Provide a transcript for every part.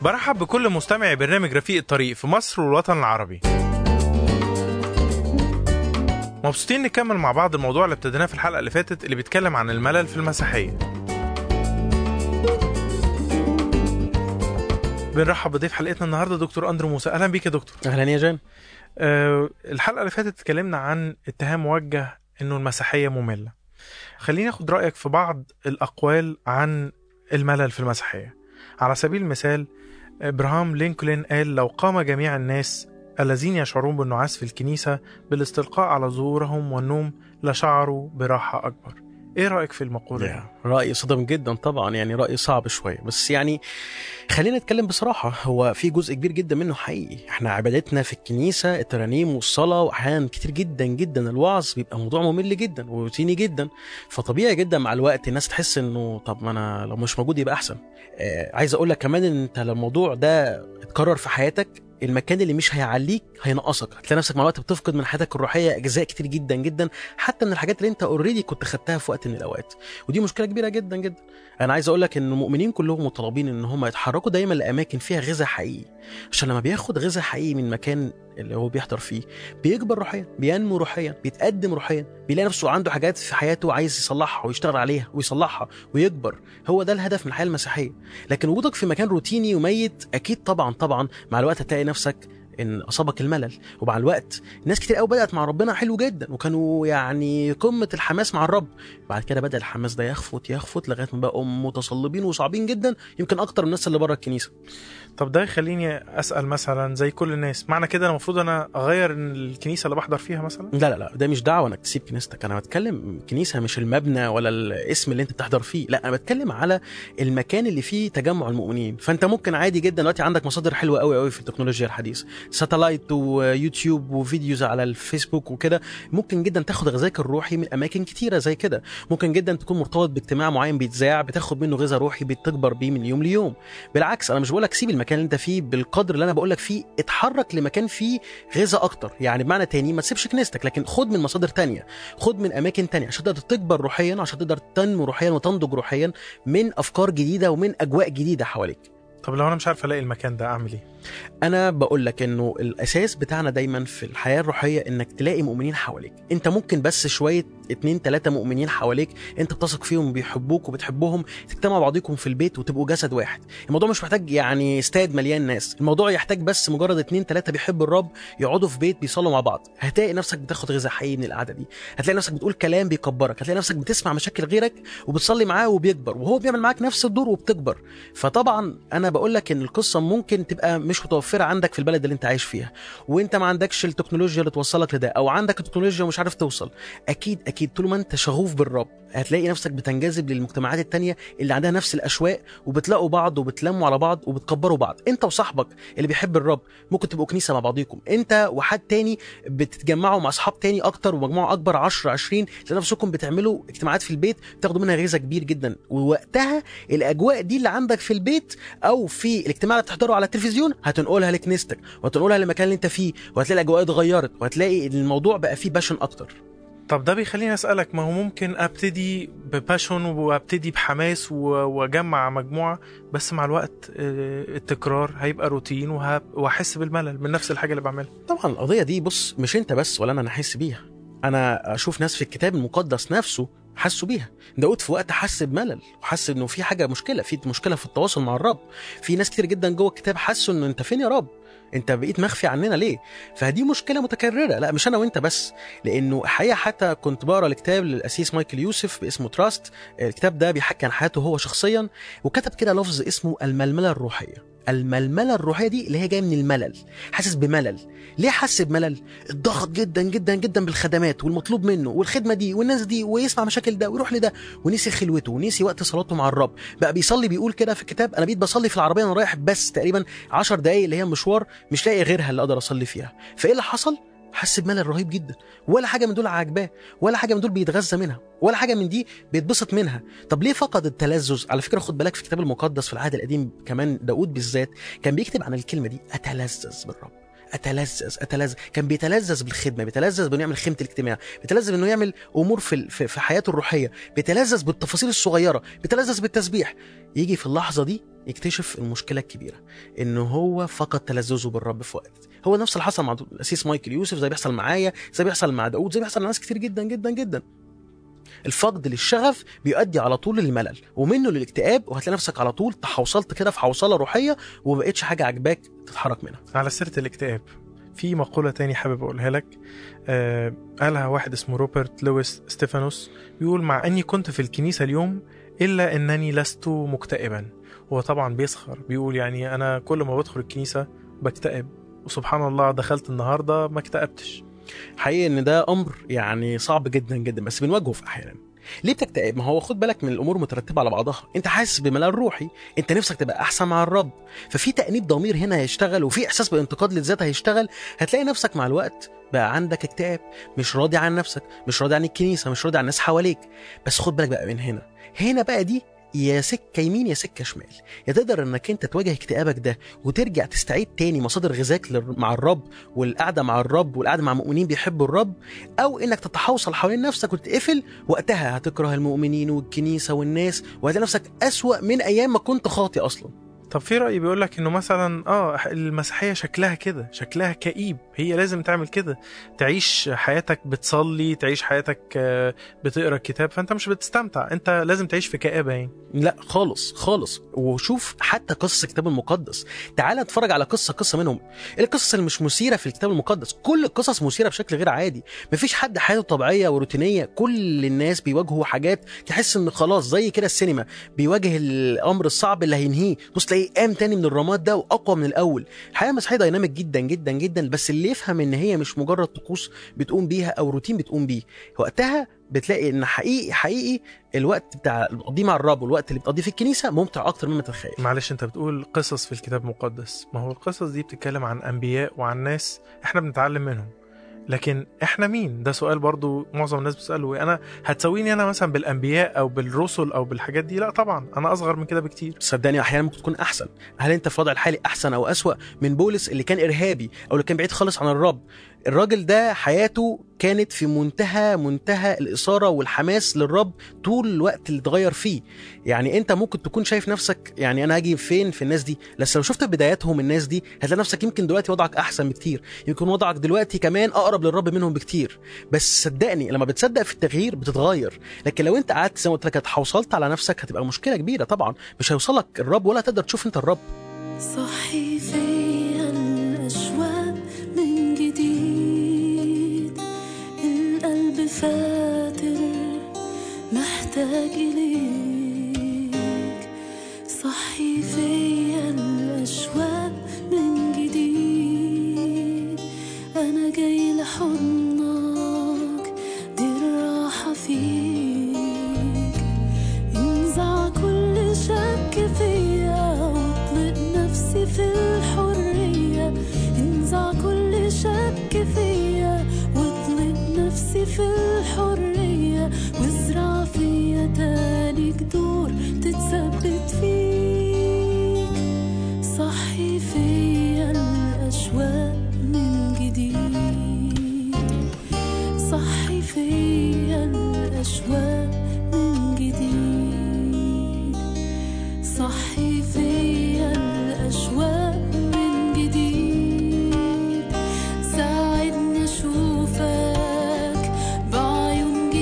برحب بكل مستمعي برنامج رفيق الطريق في مصر والوطن العربي مبسوطين نكمل مع بعض الموضوع اللي ابتديناه في الحلقة اللي فاتت اللي بيتكلم عن الملل في المسيحية بنرحب بضيف حلقتنا النهارده دكتور اندرو موسى اهلا بيك يا دكتور اهلا يا جان أه الحلقه اللي فاتت اتكلمنا عن اتهام موجه انه المسيحيه ممله خليني اخد رايك في بعض الاقوال عن الملل في المسيحيه على سبيل المثال ابراهام لينكولن قال لو قام جميع الناس الذين يشعرون بالنعاس في الكنيسه بالاستلقاء على ظهورهم والنوم لشعروا براحه اكبر ايه رايك في المقوله دي رأي صدم جدا طبعا يعني رأي صعب شوية بس يعني خلينا نتكلم بصراحة هو في جزء كبير جدا منه حقيقي احنا عبادتنا في الكنيسة الترانيم والصلاة وأحيانا كتير جدا جدا الوعظ بيبقى موضوع ممل جدا وروتيني جدا فطبيعي جدا مع الوقت الناس تحس انه طب ما انا لو مش موجود يبقى احسن آه عايز اقول لك كمان ان انت لو الموضوع ده اتكرر في حياتك المكان اللي مش هيعليك هينقصك هتلاقي نفسك مع الوقت بتفقد من حياتك الروحيه اجزاء كتير جدا جدا حتى من الحاجات اللي انت اوريدي كنت خدتها في وقت من الاوقات ودي مشكله كبيره جدا جدا انا عايز اقول لك ان المؤمنين كلهم مطالبين ان هم يتحركوا دايما لاماكن فيها غذاء حقيقي عشان لما بياخد غذاء حقيقي من مكان اللي هو بيحضر فيه بيكبر روحيا بينمو روحيا بيتقدم روحيا بيلاقي نفسه عنده حاجات في حياته عايز يصلحها ويشتغل عليها ويصلحها ويكبر هو ده الهدف من الحياه المسيحيه لكن وجودك في مكان روتيني وميت اكيد طبعا طبعا مع الوقت هتلاقي نفسك ان اصابك الملل ومع الوقت ناس كتير قوي بدات مع ربنا حلو جدا وكانوا يعني قمه الحماس مع الرب بعد كده بدا الحماس ده يخفت يخفت لغايه ما بقوا متصلبين وصعبين جدا يمكن اكتر من الناس اللي بره الكنيسه طب ده يخليني اسال مثلا زي كل الناس معنى كده انا المفروض انا اغير الكنيسه اللي بحضر فيها مثلا لا لا لا ده مش دعوه انك تسيب كنيستك انا بتكلم كنيسه مش المبنى ولا الاسم اللي انت بتحضر فيه لا انا بتكلم على المكان اللي فيه تجمع المؤمنين فانت ممكن عادي جدا دلوقتي عندك مصادر حلوه قوي قوي في التكنولوجيا الحديثه ساتلايت ويوتيوب وفيديوز على الفيسبوك وكده ممكن جدا تاخد غذاك الروحي من اماكن كتيره زي كده ممكن جدا تكون مرتبط باجتماع معين بيتذاع بتاخد منه غذاء روحي بتكبر بيه من يوم ليوم بالعكس انا مش بقول لك سيب المكان اللي انت فيه بالقدر اللي انا بقول لك فيه اتحرك لمكان فيه غذاء اكتر يعني بمعنى تاني ما تسيبش كنيستك لكن خد من مصادر تانية خد من اماكن تانية عشان تقدر تكبر روحيا عشان تقدر تنمو روحيا وتنضج روحيا من افكار جديده ومن اجواء جديده حواليك طب لو انا مش عارف الاقي المكان ده اعمل ايه انا بقول لك انه الاساس بتاعنا دايما في الحياه الروحيه انك تلاقي مؤمنين حواليك انت ممكن بس شويه اتنين تلاته مؤمنين حواليك انت بتثق فيهم وبيحبوك وبتحبهم تجتمعوا بعضكم في البيت وتبقوا جسد واحد الموضوع مش محتاج يعني استاد مليان ناس الموضوع يحتاج بس مجرد اتنين تلاته بيحبوا الرب يقعدوا في بيت بيصلوا مع بعض هتلاقي نفسك بتاخد غذاء حقيقي من القعده دي هتلاقي نفسك بتقول كلام بيكبرك هتلاقي نفسك بتسمع مشاكل غيرك وبتصلي معاه وبيكبر وهو بيعمل معاك نفس الدور وبتكبر فطبعا انا بقول لك ان القصه ممكن تبقى مش متوفره عندك في البلد اللي انت عايش فيها وانت ما عندكش التكنولوجيا اللي توصلك لده او عندك التكنولوجيا ومش عارف توصل اكيد اكيد طول ما انت شغوف بالرب هتلاقي نفسك بتنجذب للمجتمعات التانية اللي عندها نفس الاشواق وبتلاقوا بعض وبتلموا على بعض وبتكبروا بعض انت وصاحبك اللي بيحب الرب ممكن تبقوا كنيسه مع بعضيكم انت وحد تاني بتتجمعوا مع اصحاب تاني اكتر ومجموعه اكبر 10 20 تلاقي نفسكم بتعملوا اجتماعات في البيت بتاخدوا منها غذاء كبير جدا ووقتها الاجواء دي اللي عندك في البيت او في الاجتماع اللي بتحضره على التلفزيون هتنقلها لكنيستك وهتنقلها للمكان اللي انت فيه وهتلاقي الاجواء اتغيرت وهتلاقي الموضوع بقى فيه باشن اكتر طب ده بيخليني اسالك ما هو ممكن ابتدي بباشون وابتدي بحماس واجمع مجموعه بس مع الوقت التكرار هيبقى روتين واحس بالملل من نفس الحاجه اللي بعملها طبعا القضيه دي بص مش انت بس ولا انا احس بيها انا اشوف ناس في الكتاب المقدس نفسه حسوا بيها داود في وقت حس بملل وحس انه في حاجه مشكله في مشكله في التواصل مع الرب في ناس كتير جدا جوه الكتاب حسوا انه انت فين يا رب انت بقيت مخفي عننا ليه فدي مشكله متكرره لا مش انا وانت بس لانه الحقيقه حتى كنت بقرا الكتاب للاسيس مايكل يوسف باسمه تراست الكتاب ده بيحكي عن حياته هو شخصيا وكتب كده لفظ اسمه الململه الروحيه الململه الروحيه دي اللي هي جايه من الملل حاسس بملل ليه حس بملل الضغط جدا جدا جدا بالخدمات والمطلوب منه والخدمه دي والناس دي ويسمع مشاكل ده ويروح لده ونسي خلوته ونسي وقت صلاته مع الرب بقى بيصلي بيقول كده في الكتاب انا بقيت بصلي في العربيه وانا رايح بس تقريبا 10 دقائق اللي هي مشوار مش لاقي غيرها اللي اقدر اصلي فيها فايه اللي حصل حس بملل رهيب جدا ولا حاجه من دول عاجباه ولا حاجه من دول بيتغذى منها ولا حاجه من دي بيتبسط منها طب ليه فقد التلذذ على فكره خد بالك في الكتاب المقدس في العهد القديم كمان داود بالذات كان بيكتب عن الكلمه دي اتلذذ بالرب اتلذذ اتلذذ كان بيتلذذ بالخدمه بيتلذذ بانه يعمل خيمه الاجتماع بيتلذذ انه يعمل امور في في حياته الروحيه بيتلذذ بالتفاصيل الصغيره بيتلذذ بالتسبيح يجي في اللحظه دي يكتشف المشكله الكبيره ان هو فقد تلذذه بالرب في وقت هو نفس اللي حصل مع الاسيس مايكل يوسف زي بيحصل معايا زي بيحصل مع داود زي بيحصل مع ناس كتير جدا جدا جدا الفقد للشغف بيؤدي على طول للملل ومنه للاكتئاب وهتلاقي نفسك على طول تحوصلت كده في حوصله روحيه ومبقتش حاجه عاجباك تتحرك منها على سيرة الاكتئاب في مقولة تاني حابب أقولها لك آه قالها واحد اسمه روبرت لويس ستيفانوس بيقول مع أني كنت في الكنيسة اليوم إلا أنني لست مكتئبا هو طبعا بيسخر بيقول يعني أنا كل ما بدخل الكنيسة بكتئب وسبحان الله دخلت النهاردة ما اكتئبتش حقيقي ان ده امر يعني صعب جدا جدا بس بنواجهه في احيانا ليه بتكتئب ما هو خد بالك من الامور مترتبه على بعضها انت حاسس بملل روحي انت نفسك تبقى احسن مع الرب ففي تانيب ضمير هنا هيشتغل وفي احساس بانتقاد للذات هيشتغل هتلاقي نفسك مع الوقت بقى عندك اكتئاب مش راضي عن نفسك مش راضي عن الكنيسه مش راضي عن الناس حواليك بس خد بالك بقى من هنا هنا بقى دي يا سكه يمين يا سكه شمال يا تقدر انك انت تواجه اكتئابك ده وترجع تستعيد تاني مصادر غذاك لل- مع الرب والقعده مع الرب والقعده مع مؤمنين بيحبوا الرب او انك تتحوصل حوالين نفسك وتتقفل وقتها هتكره المؤمنين والكنيسه والناس وهتلاقي نفسك اسوا من ايام ما كنت خاطي اصلا طب في رأي بيقول لك انه مثلا اه المسيحية شكلها كده شكلها كئيب هي لازم تعمل كده تعيش حياتك بتصلي تعيش حياتك آه، بتقرا الكتاب فانت مش بتستمتع انت لازم تعيش في كآبة يعني لا خالص خالص وشوف حتى قصص الكتاب المقدس تعال نتفرج على قصه قصه منهم القصص اللي مش مثيره في الكتاب المقدس كل القصص مثيره بشكل غير عادي مفيش حد حياته طبيعيه وروتينيه كل الناس بيواجهوا حاجات تحس ان خلاص زي كده السينما بيواجه الامر الصعب اللي هينهيه بص تلاقيه قام تاني من الرماد ده واقوى من الاول الحياه المسيحيه دايناميك جدا جدا جدا بس اللي يفهم ان هي مش مجرد طقوس بتقوم بيها او روتين بتقوم بيه وقتها بتلاقي ان حقيقي حقيقي الوقت بتاع اللي بتقضيه مع الرب والوقت اللي بتقضيه في الكنيسه ممتع اكتر مما تتخيل معلش انت بتقول قصص في الكتاب المقدس ما هو القصص دي بتتكلم عن انبياء وعن ناس احنا بنتعلم منهم لكن احنا مين ده سؤال برضو معظم الناس بتساله انا هتسويني انا مثلا بالانبياء او بالرسل او بالحاجات دي لا طبعا انا اصغر من كده بكتير صدقني احيانا ممكن تكون احسن هل انت في الوضع الحالي احسن او اسوا من بولس اللي كان ارهابي او اللي كان بعيد خالص عن الرب الراجل ده حياته كانت في منتهى منتهى الاثاره والحماس للرب طول الوقت اللي اتغير فيه يعني انت ممكن تكون شايف نفسك يعني انا هاجي فين في الناس دي بس لو شفت بداياتهم الناس دي هتلاقي نفسك يمكن دلوقتي وضعك احسن بكتير يمكن وضعك دلوقتي كمان اقرب للرب منهم بكتير بس صدقني لما بتصدق في التغيير بتتغير لكن لو انت قعدت زي ما قلت لك اتحوصلت على نفسك هتبقى مشكله كبيره طبعا مش هيوصلك الرب ولا تقدر تشوف انت الرب صحي فيا الأشواق من جديد القلب فاتر محتاج إليك صحي فيا الأشواق من جديد أنا جاي لحضنك دي الراحة فيك انزع كل شك فيا واطلق نفسي في الحرية انزع كل شك فيا واطلق نفسي في الحرية وازرع فيا تاني جذور تتثبت فيك صحي فيا الأشواق من جديد صحي فيا الأشواق من جديد صحي فيا الأشواق من جديد ساعدني أشوفك بعيون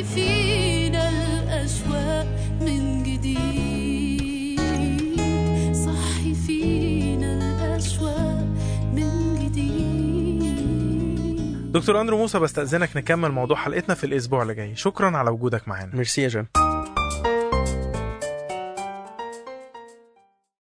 صحي فينا الأشواق من جديد صحي فينا الأشواق من جديد دكتور اندرو موسى بستأذنك نكمل موضوع حلقتنا في الاسبوع اللي جاي شكرا على وجودك معانا ميرسي يا جان